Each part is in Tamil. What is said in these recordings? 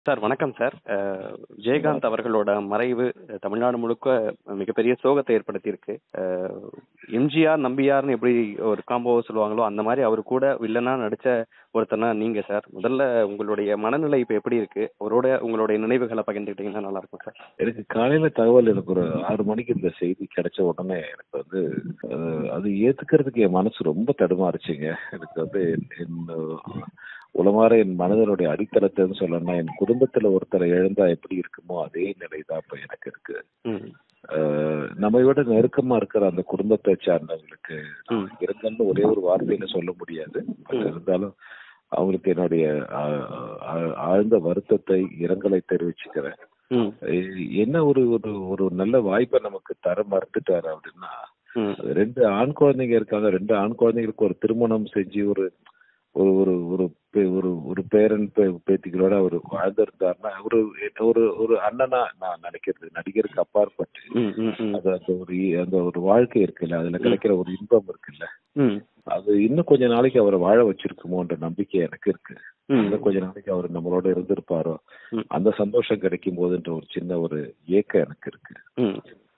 சார் வணக்கம் சார் அஹ், விஜயகாந்த் அவர்களோட மறைவு அஹ், தமிழ்நாடு முழுக்க மிகப்பெரிய சோகத்தை ஏற்படுத்தியிருக்கு அஹ், எம்ஜிஆர் நம்பியார்னு எப்படி ஒரு காம்போ சொல்லுவாங்களோ அந்த மாதிரி அவர் கூட வில்லனா நடிச்ச ஒருத்தனா நீங்க சார் முதல்ல உங்களுடைய மனநிலை இப்ப எப்படி இருக்கு அவரோட உங்களுடைய நினைவுகளை பகிர்ந்துக்கிட்டீங்கன்னா நல்லா இருக்கும் சார் எனக்கு காலையில தகவல் எனக்கு ஒரு ஆறு மணிக்கு இந்த செய்தி கிடைச்ச உடனே எனக்கு வந்து அஹ், அது ஏத்துக்கிறதுக்கு என் மனசு ரொம்ப தடுமாறுச்சுங்க எனக்கு வந்து என் உளமாற என் மனதனுடைய அடித்தளத்தைன்னு சொல்லணும்னா என் குடும்பத்துல ஒருத்தரை இழந்தா எப்படி இருக்குமோ அதே நிலை தான் இப்ப எனக்கு இருக்கு ம் அஹ், நம்மை விட நெருக்கமா இருக்கிற அந்த குடும்பத்தை சார்ந்தவங்களுக்கு ம். இருங்கன்னு ஒரே ஒரு வார்த்தையில சொல்ல முடியாது பட் இருந்தாலும் அவங்களுக்கு என்னுடைய ஆஹ், ஆஹ், ஆழ்ந்த வருத்தத்தை இரங்கலை தெரிவிச்சுக்கிறேன் ம் எ- என்ன ஒரு ஒரு ஒரு நல்ல வாய்ப்பை நமக்கு தர மறுத்துட்டாரு அப்படின்னா ம் அது ரெண்டு ஆண் குழந்தைங்க இருக்காங்க ரெண்டு ஆண் குழந்தைங்களுக்கு ஒரு திருமணம் செஞ்சு ஒரு ஒரு ஒரு ஒரு பே- ஒரு ஒரு பேரன் பே- பேத்திகளோட அவர் வாழ்ந்திருந்தாருன்னா ஒரு ஒரு ஒரு அண்ணனா நான் நினைக்கிறது நடிகருக்கு அப்பாற்பட்டு ம் ம் ம் அது அந்த ஒரு இ- அந்த ஒரு வாழ்க்கை இருக்குல்ல அதுல கிடைக்கிற ஒரு இன்பம் இருக்குல்ல ம் அது இன்னும் கொஞ்ச நாளைக்கு அவரை வாழ வச்சிருக்குமோன்ற நம்பிக்கை எனக்கு இருக்கு ம் இன்னும் கொஞ்ச நாளைக்கு அவர் நம்மளோட இருந்திருப்பாரோ ம். அந்த சந்தோஷம் கிடைக்கும் போதுன்ற ஒரு சின்ன ஒரு ஏக்கம் எனக்கு இருக்கு ம்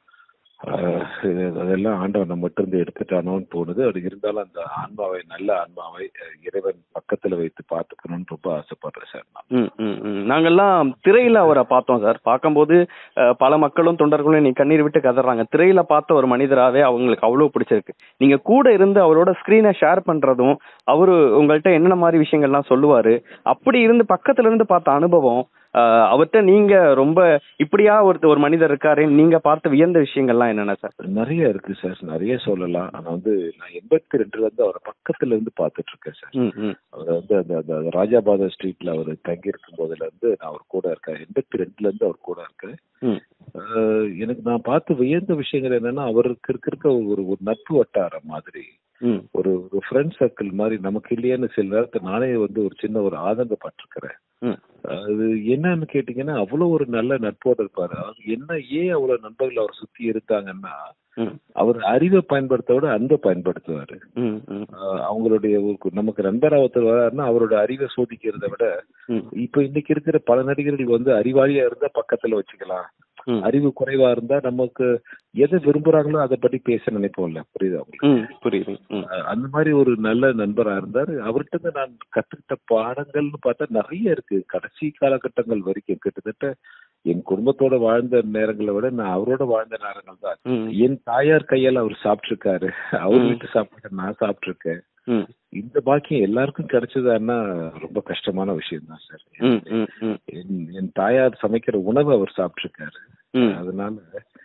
ஆஹ் இது- அதெல்லாம் ஆண்டவன் நம்ம இருந்து எடுத்துட்டானோன்னு தோணுது அது இருந்தாலும் அந்த ஆன்மாவை நல்ல ஆன்மாவை அஹ், இறைவன் பக்கத்துல வைத்து பார்த்துக்கணும்னு ரொம்ப ஆசைப்படுறேன் சார் நான் ம், ம், ம். நாங்கெல்லாம் திரையில அவரை பார்த்தோம் சார் பார்க்கும்போது அஹ், பல மக்களும் தொண்டர்களும் நீ கண்ணீர் விட்டு கதறாங்க திரையில பார்த்த ஒரு மனிதராவே அவங்களுக்கு அவ்வளவு பிடிச்சிருக்கு நீங்க கூட இருந்து அவரோட ஸ்கிரீனை ஷேர் பண்றதும் அவரு உங்கள்ட்ட என்னென்ன மாதிரி விஷயங்கள்லாம் சொல்லுவாரு அப்படி இருந்து பக்கத்துல இருந்து பார்த்த அனுபவம் அஹ், அவர்ட்ட நீங்க ரொம்ப இப்படியா ஒருத்தர் ஒரு மனிதர் இருக்காரு நீங்க பார்த்து வியந்த விஷயங்கள்லாம் என்னென்ன சார் நிறைய இருக்கு சார் நிறைய சொல்லலாம் ஆனா வந்து நான் எண்பத்தி ரெண்டுல இருந்து அவரை பக்கத்துல இருந்து பார்த்துட்டு இருக்கேன் சார் ம் ம் அவர் வந்து அந்த அந்த ராஜாபாத ஸ்ட்ரீட்ல அவர் தங்கி இருக்கும் போதுல இருந்து நான் அவர் கூட இருக்கேன் எண்பத்தி ரெண்டுல இருந்து அவர் கூட இருக்கேன் ம் ஆஹ் எனக்கு நான் பார்த்து வியந்த விஷயங்கள் என்னன்னா அவருக்கு இருக்க இருக்க ஒரு ஒரு நட்பு வட்டாரம் மாதிரி ம் ஒரு ஒரு ஃப்ரெண்ட் சர்க்கிள் மாதிரி நமக்கு இல்லையான்னு சில நேரத்துல நானே வந்து ஒரு சின்ன ஒரு ஆதங்கப்பட்டிருக்கிறேன் ம் அது என்னன்னு கேட்டீங்கன்னா அவ்வளவு ஒரு நல்ல நட்போட இருப்பாரு அது என்ன ஏன் அவ்வளவு நண்பர்கள் அவர் சுத்தி இருந்தாங்கன்னா ம் அவர் அறிவை பயன்படுத்த விட அன்பை பயன்படுத்துவாரு ம் ம் ஆஹ் அவங்களுடைய ஒரு- நமக்கு நண்பரா ஒருத்தர் வராருன்னா அவரோட அறிவை சோதிக்கிறதை விட ம் இப்ப இன்னைக்கு இருக்கிற பல நடிகர்கள் வந்து அறிவாளியா இருந்தா பக்கத்துல வச்சுக்கலாம் ம் அறிவு குறைவா இருந்தா நமக்கு எதை விரும்புறாங்களோ அதை பத்தி பேச நினைப்போம்ல புரியுதா உங்களுக்கு ம் புரியுது ம் அஹ் அந்த மாதிரி ஒரு நல்ல நண்பரா இருந்தாரு அவர்கிட்ட இருந்து நான் கத்துக்கிட்ட பாடங்கள்னு பார்த்தா நிறைய இருக்கு கடைசி காலகட்டங்கள் வரைக்கும் கிட்டத்தட்ட என் குடும்பத்தோட வாழ்ந்த நேரங்களை விட நான் அவரோட வாழ்ந்த நேரங்கள் தான் ம் என் தாயார் கையால அவர் சாப்பிட்டிருக்காரு அவர் ம். வீட்டு சாப்பாடு நான் சாப்பிட்டிருக்கேன் ம் இந்த பாக்கியம் எல்லாருக்கும் கிடைச்சதான்னா ரொம்ப கஷ்டமான விஷயம் தான் சார் ம் ம் ம் என் என் தாயார் சமைக்கிற உணவு அவர் சாப்பிட்டிருக்காரு ம் அதனால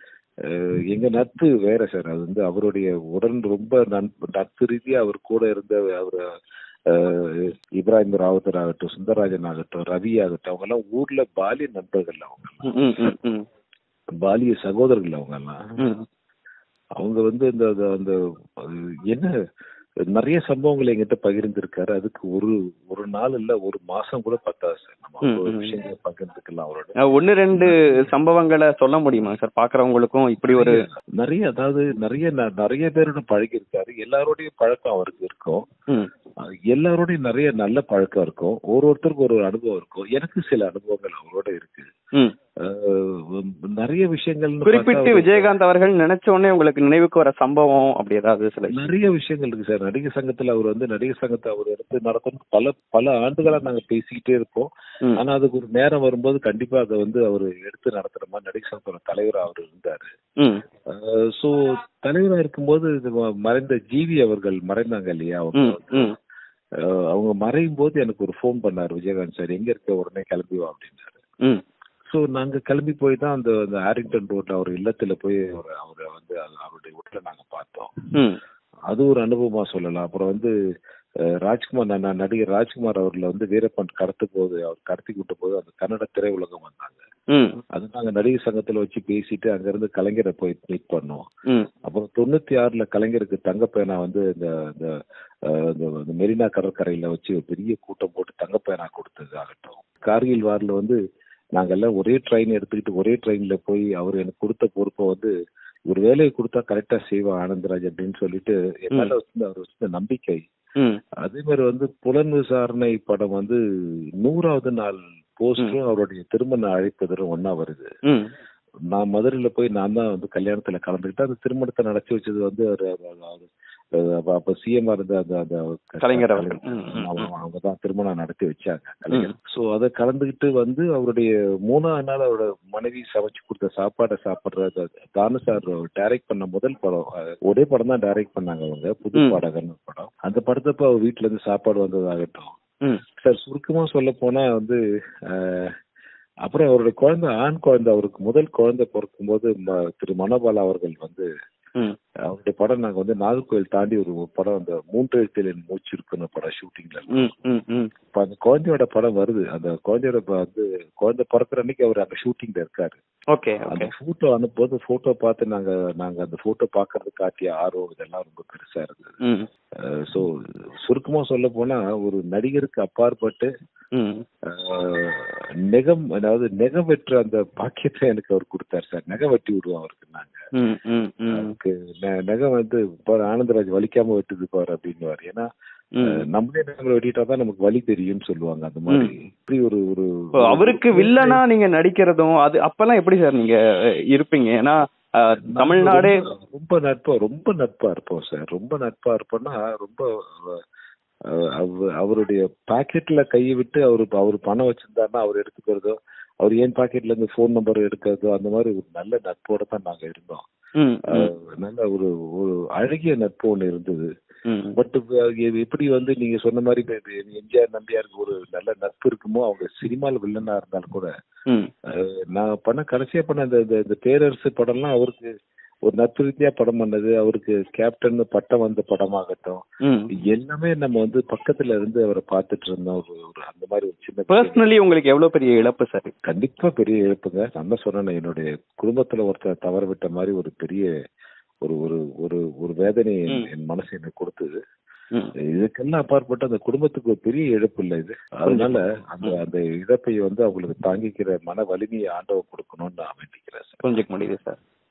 அஹ், எங்க நட்பு வேற சார் அது வந்து அவருடைய உடன் ரொம்ப நட்பு நட்பு ரீதியா அவர் கூட இருந்த அவர் அஹ், இப்ராஹிம் ராவத்தர் ஆகட்டும் சுந்தரராஜன் ஆகட்டும் ரவி ஆகட்டும் அவங்க எல்லாம் ஊர்ல பாலிய நண்பர்கள் அவங்க எல்லாம். ம் ம் ம் பாலிய சகோதரர்கள் அவங்க எல்லாம் ம் அவங்க வந்து இந்த அந்த- அந்த அது என்ன நிறைய சம்பவங்களை எங்கிட்ட பகிர்ந்திருக்காரு அதுக்கு ஒரு ஒரு நாள் இல்ல ஒரு மாசம் கூட பத்தாது சார் நம்ம ம், அவ்வளவு ம். விஷயங்களை பகிர்ந்துக்கலாம் அவரோட அஹ் ஒண்ணு ரெண்டு சம்பவங்களை சொல்ல முடியுமா சார் பாக்குறவங்களுக்கும் இப்படி ஒரு நிறைய அதாவது நிறைய ந- நிறைய பேரோட பழகி இருக்காரு எல்லாரோடையும் பழக்கம் அவருக்கு இருக்கும் ம், அஹ் எல்லாரோடையும் நிறைய நல்ல பழக்கம் இருக்கும் ஒரு ஒருத்தருக்கு ஒரு ஒரு அனுபவம் இருக்கும் எனக்கு சில அனுபவங்கள் அவரோட இருக்கு ம். அஹ் நிறைய விஷயங்கள் குறிப்பிட்டு விஜயகாந்த் அவர்கள் நினைச்ச உடனே உங்களுக்கு நினைவுக்கு வர சம்பவம் அப்படி ஏதாவது சில நிறைய விஷயங்கள் இருக்கு சார் நடிகர் சங்கத்துல அவர் வந்து நடிகர் சங்கத்தை அவர் எடுத்து நடத்தணும் பல பல ஆண்டுகளா நாங்க பேசிக்கிட்டே இருப்போம் ம், ஆனா அதுக்கு ஒரு நேரம் வரும்போது கண்டிப்பா அதை வந்து அவர் எடுத்து நடத்துற மாதிரி நடிகர் சங்கத்தோட தலைவர் அவர் இருந்தாரு ம், சோ தலைவரா இருக்கும்போது இது ம- மறைந்த ஜிவி அவர்கள் மறைந்தாங்க இல்லையா அவங்க ம், ம், அஹ் அவங்க மறையும் போது எனக்கு ஒரு ஃபோன் பண்ணாரு விஜயகாந்த் சார் எங்க இருக்க உடனே கிளம்பி வா அப்படின்னாரு ம், சோ நாங்க கிளம்பி போய் தான் அந்த அந்த ஆரிங்டன் ரோட்ல அவர் இல்லத்துல போய் அவரை அவரை வந்து அது- அவருடைய வீட்டுல நாங்க பார்த்தோம் ம், அது ஒரு அனுபவமா சொல்லலாம் அப்புறம் வந்து அஹ், ராஜ்குமார் நான் நான் நடிகர் ராஜ்குமார் அவர்ல வந்து வீரப்பன் கடத்து போது அவர் கடத்தி கூட்ட போது அந்த கன்னட திரையுலகம் வந்தாங்க ம், அது நாங்க நடிகர் சங்கத்துல வச்சு பேசிட்டு அங்க இருந்து கலைஞரை போய் மீட் பண்ணோம் ம், அப்புறம் தொண்ணூத்தி ஆறுல கலைஞருக்கு தங்கப்பேனா வந்து இந்த இந்த அஹ், இந்த- இந்த மெரினா கடற்கரையில வச்சு ஒரு பெரிய கூட்டம் போட்டு தங்கப்பேனா கொடுத்தது ஆகட்டும் கார்கில் வார்ல வந்து நாங்க எல்லாம் ஒரே ட்ரெயின் எடுத்துக்கிட்டு ஒரே ட்ரெயின்ல போய் அவர் எனக்கு கொடுத்த பொறுப்பை வந்து ஒரு வேலையை கொடுத்தா கரெக்டா செய்வா ஆனந்தராஜ் அப்படின்னு சொல்லிட்டு என்னால வச்சிருந்த அவர் வச்சிருந்த நம்பிக்கை ம், அதே மாதிரி வந்து புலன் விசாரணை படம் வந்து நூறாவது நாள் போஸ்டரும் அவருடைய திருமண அழைப்பதரும் ஒண்ணா வருது ம் நான் மதுரையில போய் நான் தான் வந்து கல்யாணத்துல கலந்துக்கிட்டு அந்த திருமணத்தை நடத்தி வச்சது வந்து ஒரு அதாவது, அஹ், அப்ப- அப்ப சிஎம் இருந்த அந்த அந்த கலைஞர் அவர்கள். ம், ம், அவங்க- அவங்க தான் திருமணம் நடத்தி வச்சாங்க கலைஞர் சோ அதை கலந்துக்கிட்டு வந்து அவருடைய மூணாவது நாள் அவரோட மனைவி சமைச்சு கொடுத்த சாப்பாடை சாப்பிடுற தானு சார் டைரக்ட் பண்ண முதல் படம் அஹ், ஒரே படம் தான் டைரக்ட் பண்ணாங்க அவங்க புது ம். பாடகர்னு ஒரு படம் அந்த படத்தப்ப அவர் வீட்டுல இருந்து சாப்பாடு வந்ததாகட்டும் ம் சார் சுருக்கமா சொல்ல போனா வந்து அஹ், அப்புறம் அவருடைய குழந்தை ஆண் குழந்தை அவருக்கு முதல் குழந்தை பிறக்கும்போது ம- திரு மனோபாலா அவர்கள் வந்து ம் அவருடைய படம் நாங்க வந்து நாகர்கோவில் தாண்டி ஒரு படம் அந்த மூன்று எழுத்தில் என் மூச்சு இருக்குன்னு படம் ஷூட்டிங்ல ம் ம் ம் இப்ப அந்த குழந்தையோட படம் வருது அந்த குழந்தையோட ப- வந்து குழந்தை பிறக்கிற அன்னைக்கு அவர் அங்க ஷூட்டிங்ல இருக்காரு ஓகே அந்த ஓகே போட்டோ அனுப்பும்போது போட்டோ பார்த்து நாங்க நாங்க அந்த போட்டோ பாக்குறது காட்டிய ஆர்வம் இதெல்லாம் ரொம்ப பெருசா இருந்தது ம் சோ சுருக்கமா சொல்ல போனா ஒரு நடிகருக்கு அப்பாற்பட்டு ம் ஆஹ், நெகம் அதாவது நெகம் வெற்ற அந்த பாக்கியத்தை எனக்கு அவர் கொடுத்தாரு சார் நெகம் வெட்டி விடுவோம் அவருக்கு நாங்க ம் ம் ம் அவருக்கு நெ- நெகம் வந்து பாரு ஆனந்தராஜ் வலிக்காம வெட்டுது பாரு அப்படின்னுவாரு ஏன்னா ம் ஆஹ், நம்மளே நகங்களை வெட்டிட்டா தான் நமக்கு வலி தெரியும்னு சொல்லுவாங்க அந்த மாதிரி இப்படி ஒரு ஒரு இப்போ அவருக்கு வில்லனா நீங்க நடிக்கிறதும் அது அப்பெல்லாம் எப்படி சார் நீங்க அஹ், இருப்பீங்க ஏன்னா அஹ், தமிழ்நாடே ரொம்ப- ரொம்ப நட்பா ரொம்ப நட்பா இருப்போம் சார் ரொம்ப நட்பா இருப்போம்னா ரொம்ப அஹ், அவ- அவருடைய பாக்கெட்ல கையை விட்டு அவரு அவர் பணம் வச்சிருந்தாருன்னா அவர் எடுத்துக்கிறதோ அவர் ஏன் பாக்கெட்ல இருந்து ஃபோன் நம்பர் எடுக்கிறதோ அந்த மாதிரி ஒரு நல்ல நட்போட தான் நாங்க இருந்தோம் ம் ம், அஹ், நல்ல ஒரு ஒரு அழகிய நட்பு ஒண்ணு இருந்தது ம் பட் எப்படி வந்து நீங்க சொன்ன மாதிரி இப்ப இப்ப எம்ஜிஆர் நம்பியாருக்கு ஒரு நல்ல நட்பு இருக்குமோ அவங்க சினிமால வில்லனா இருந்தாலும் கூட ம் அஹ் நான் பண்ண கடைசியா பண்ண இந்த இந்த- இந்த பேரரசு படம்லாம் அவருக்கு ஒரு நட்பு ரீதியா படம் பண்ணது அவருக்கு கேப்டன் பட்டம் வந்த படமாகட்டும் ம் எல்லாமே நம்ம வந்து பக்கத்துல இருந்து அவரை பார்த்துட்டு இருந்தோம் ஒரு ஒரு அந்த மாதிரி ஒரு சின்ன பர்சனலி உங்களுக்கு எவ்வளவு பெரிய இழப்பு சார் கண்டிப்பா பெரிய இழப்புங்க நான் தான் சொன்னேன் என்னுடைய குடும்பத்துல ஒருத்தர் தவற விட்ட மாதிரி ஒரு பெரிய ஒரு ஒரு ஒரு ஒரு வேதனை என்- ம். என் மனசு எனக்கு கொடுத்தது ம் இதுக்கெல்லாம் அப்பாற்பட்டு அந்த குடும்பத்துக்கு ஒரு பெரிய இழப்பு இல்லை இது அதனால அந்த அந்த இழப்பை வந்து அவங்களுக்கு தாங்கிக்கிற மன வலிமையை ஆண்டவ கொடுக்கணும்னு நான் வேண்டிக்கிறேன் சார் புரிஞ்சுக்க முடியுது சார்